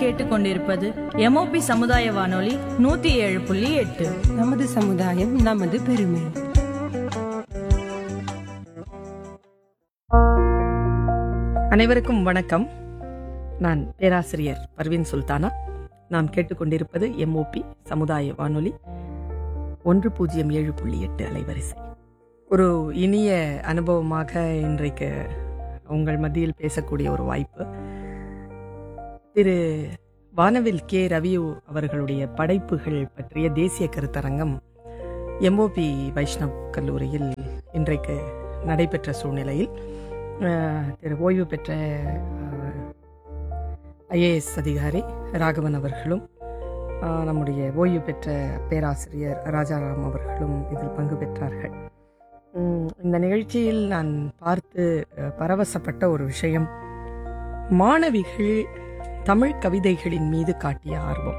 கேட்டுக்கொண்டிருப்பது எம்ஓபி சமுதாய வானொலி நூத்தி ஏழு புள்ளி எட்டு நமது சமுதாயம் நமது பெருமை அனைவருக்கும் வணக்கம் நான் பேராசிரியர் பர்வீன் சுல்தானா நாம் கேட்டுக்கொண்டிருப்பது எம்ஓபி சமுதாய வானொலி ஒன்று பூஜ்ஜியம் ஏழு புள்ளி எட்டு அலைவரிசை ஒரு இனிய அனுபவமாக இன்றைக்கு உங்கள் மத்தியில் பேசக்கூடிய ஒரு வாய்ப்பு திரு வானவில் கே ரவி அவர்களுடைய படைப்புகள் பற்றிய தேசிய கருத்தரங்கம் எம்ஓபி வைஷ்ணவ் கல்லூரியில் இன்றைக்கு நடைபெற்ற சூழ்நிலையில் அஹ், திரு ஓய்வு பெற்ற ஐஏஎஸ் அதிகாரி ராகவன் அவர்களும் அஹ், நம்முடைய ஓய்வு பெற்ற பேராசிரியர் ராஜாராம் அவர்களும் இதில் பங்கு பெற்றார்கள் உம், இந்த நிகழ்ச்சியில் நான் பார்த்து அஹ், பரவசப்பட்ட ஒரு விஷயம் மாணவிகள் தமிழ் கவிதைகளின் மீது காட்டிய ஆர்வம்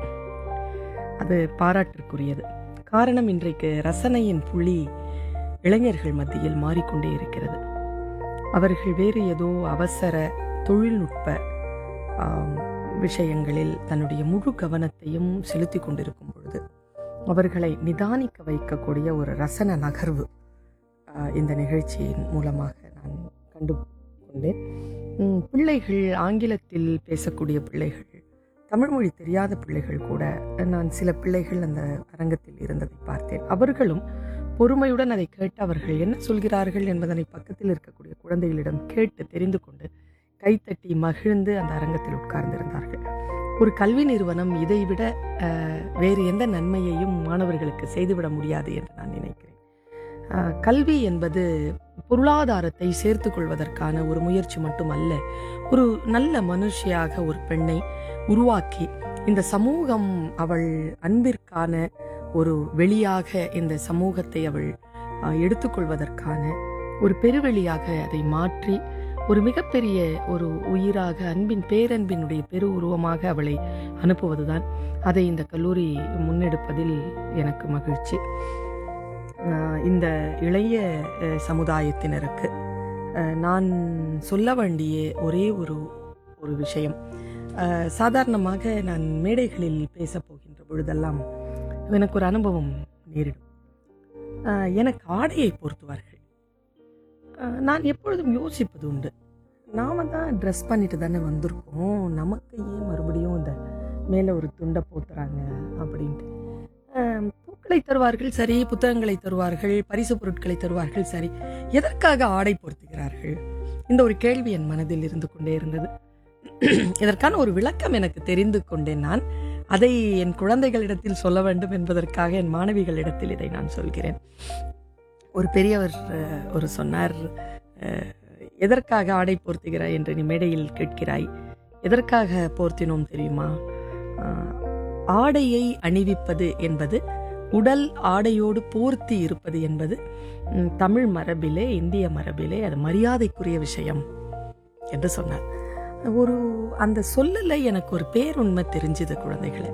அது பாராட்டிற்குரியது காரணம் இன்றைக்கு ரசனையின் புள்ளி இளைஞர்கள் மத்தியில் மாறிக்கொண்டே இருக்கிறது அவர்கள் வேறு ஏதோ அவசர தொழில்நுட்ப ஆம், விஷயங்களில் தன்னுடைய முழு கவனத்தையும் செலுத்தி கொண்டிருக்கும் பொழுது அவர்களை நிதானிக்க வைக்கக்கூடிய ஒரு ரசன நகர்வு ஆ, இந்த நிகழ்ச்சியின் மூலமாக நான் கண்டு கொண்டேன் ம், பிள்ளைகள் ஆங்கிலத்தில் பேசக்கூடிய பிள்ளைகள் தமிழ்மொழி தெரியாத பிள்ளைகள் கூட நான் சில பிள்ளைகள் அந்த அரங்கத்தில் இருந்ததை பார்த்தேன் அவர்களும் பொறுமையுடன் அதை கேட்டு அவர்கள் என்ன சொல்கிறார்கள் என்பதனை பக்கத்தில் இருக்கக்கூடிய குழந்தைகளிடம் கேட்டு தெரிந்து கொண்டு கைத்தட்டி மகிழ்ந்து அந்த அரங்கத்தில் உட்கார்ந்திருந்தார்கள் ஒரு கல்வி நிறுவனம் இதைவிட அஹ், வேறு எந்த நன்மையையும் மாணவர்களுக்கு செய்துவிட முடியாது என்று நான் நினைக்கிறேன் அஹ், கல்வி என்பது பொருளாதாரத்தை சேர்த்து கொள்வதற்கான ஒரு முயற்சி மட்டுமல்ல ஒரு நல்ல மனுஷியாக ஒரு பெண்ணை உருவாக்கி இந்த சமூகம் அவள் அன்பிற்கான ஒரு வெளியாக இந்த சமூகத்தை அவள் அஹ், எடுத்துக்கொள்வதற்கான ஒரு பெருவெளியாக அதை மாற்றி ஒரு மிகப்பெரிய ஒரு உயிராக அன்பின் பேரன்பினுடைய பெரு உருவமாக அவளை அனுப்புவதுதான் அதை இந்த கல்லூரி முன்னெடுப்பதில் எனக்கு மகிழ்ச்சி அஹ், இந்த இளைய அஹ், சமுதாயத்தினருக்கு அஹ், நான் சொல்ல வேண்டிய ஒரே ஒரு ஒரு விஷயம் அஹ், சாதாரணமாக நான் மேடைகளில் பேசப் போகின்ற பொழுதெல்லாம் எனக்கு ஒரு அனுபவம் நேரிடும் அஹ், எனக்கு ஆடையை பொருத்துவார்கள் அஹ், நான் எப்பொழுதும் யோசிப்பது உண்டு நாம தான் ட்ரெஸ் பண்ணிட்டு தானே வந்திருக்கோம் நமக்கு ஏன் மறுபடியும் இந்த மேலே ஒரு துண்டை போத்துறாங்க அப்படின்ட்டு அஹ், பூக்களை தருவார்கள் சரி புத்தகங்களை தருவார்கள் பரிசு பொருட்களை தருவார்கள் சரி எதற்காக ஆடை பொருத்துகிறார்கள் இந்த ஒரு கேள்வி என் மனதில் இருந்து கொண்டே இருந்தது இதற்கான ஒரு விளக்கம் எனக்கு தெரிந்து கொண்டேன் நான் அதை என் குழந்தைகளிடத்தில் சொல்ல வேண்டும் என்பதற்காக என் மாணவிகளிடத்தில் இதை நான் சொல்கிறேன் ஒரு பெரியவர் அஹ், ஒரு சொன்னார் அஹ், எதற்காக ஆடை போர்த்துகிறாய் என்று நீ மேடையில் கேட்கிறாய் எதற்காக போர்த்தினோம் தெரியுமா அஹ், ஆடையை அணிவிப்பது என்பது உடல் ஆடையோடு போர்த்தி இருப்பது என்பது ம், தமிழ் மரபிலே இந்திய மரபிலே அது மரியாதைக்குரிய விஷயம் என்று சொன்னார் ஒரு அந்த சொல்லல எனக்கு ஒரு பேருண்மை தெரிஞ்சது குழந்தைகளே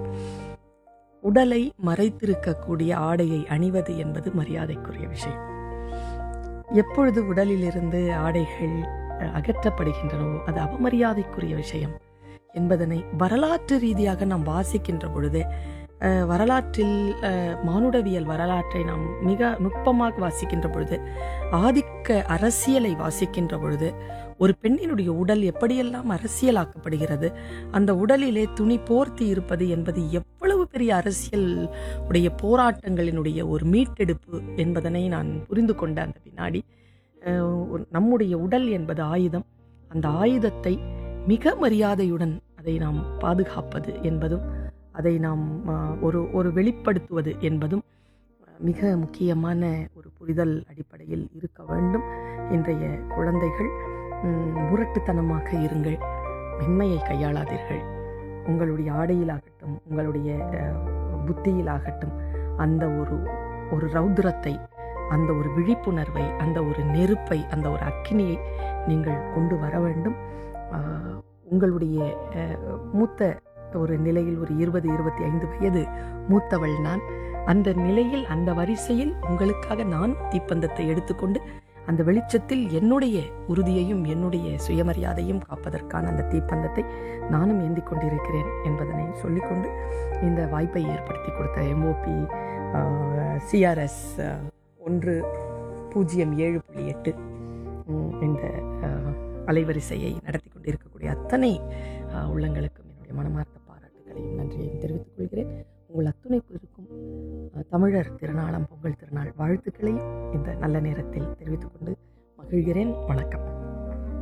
உடலை மறைத்திருக்கக்கூடிய ஆடையை அணிவது என்பது மரியாதைக்குரிய விஷயம் எப்பொழுது உடலிலிருந்து ஆடைகள் அஹ், அகற்றப்படுகின்றனவோ அது அவமரியாதைக்குரிய விஷயம் என்பதனை வரலாற்று ரீதியாக நாம் வாசிக்கின்ற பொழுது அஹ், வரலாற்றில் அஹ், மானுடவியல் வரலாற்றை நாம் மிக நுட்பமாக வாசிக்கின்ற பொழுது ஆதிக்க அரசியலை வாசிக்கின்ற பொழுது ஒரு பெண்ணினுடைய உடல் எப்படியெல்லாம் அரசியலாக்கப்படுகிறது அந்த உடலிலே துணி போர்த்தி இருப்பது என்பது எவ்வளவு பெரிய அரசியல் உடைய போராட்டங்களினுடைய ஒரு மீட்டெடுப்பு என்பதனை நான் புரிந்து கொண்ட அந்த வினாடி அஹ், ஒரு- நம்முடைய உடல் என்பது ஆயுதம் அந்த ஆயுதத்தை மிக மரியாதையுடன் அதை நாம் பாதுகாப்பது என்பதும் அதை நாம் அஹ், ஒரு ஒரு வெளிப்படுத்துவது என்பதும் அஹ், மிக முக்கியமான ஒரு புரிதல் அடிப்படையில் இருக்க வேண்டும் இன்றைய குழந்தைகள் ம், முரட்டுத்தனமாக இருங்கள் மென்மையை கையாளாதீர்கள் உங்களுடைய ஆடையிலாகட்டும் உங்களுடைய அஹ், புத்தியிலாகட்டும் அந்த ஒரு ஒரு ரௌத்ரத்தை அந்த ஒரு விழிப்புணர்வை அந்த ஒரு நெருப்பை அந்த ஒரு அக்கினியை நீங்கள் கொண்டு வர வேண்டும் ஆஹ், உங்களுடைய அஹ், மூத்த ஒரு நிலையில் ஒரு இருபது இருபத்தி ஐந்து வயது மூத்தவள் நான் அந்த நிலையில் அந்த வரிசையில் உங்களுக்காக நான் தீப்பந்தத்தை எடுத்துக்கொண்டு அந்த வெளிச்சத்தில் என்னுடைய உறுதியையும் என்னுடைய சுயமரியாதையும் காப்பதற்கான அந்த தீப்பந்தத்தை நானும் ஏந்தி கொண்டிருக்கிறேன் என்பதனை சொல்லிக்கொண்டு இந்த வாய்ப்பை ஏற்படுத்தி கொடுத்த எம்ஓபி சிஆர்எஸ் ஒன்று பூஜ்ஜியம் ஏழு புள்ளி எட்டு உம், இந்த அஹ், அலைவரிசையை நடத்தி கொண்டிருக்கக்கூடிய அத்தனை அஹ், உள்ளங்களுக்கும் என்னுடைய மனமார்ந்த பாராட்டுகளையும் நன்றியையும் தெரிவித்துக் கொள்கிறேன் உங்கள் அத்துணை பேருக்கும் அஹ், தமிழர் திருநாளாம் பொங்கல் திருநாள் வாழ்த்துக்களையும் இந்த நல்ல நேரத்தில் தெரிவித்துக் கொண்டு மகிழ்கிறேன் வணக்கம்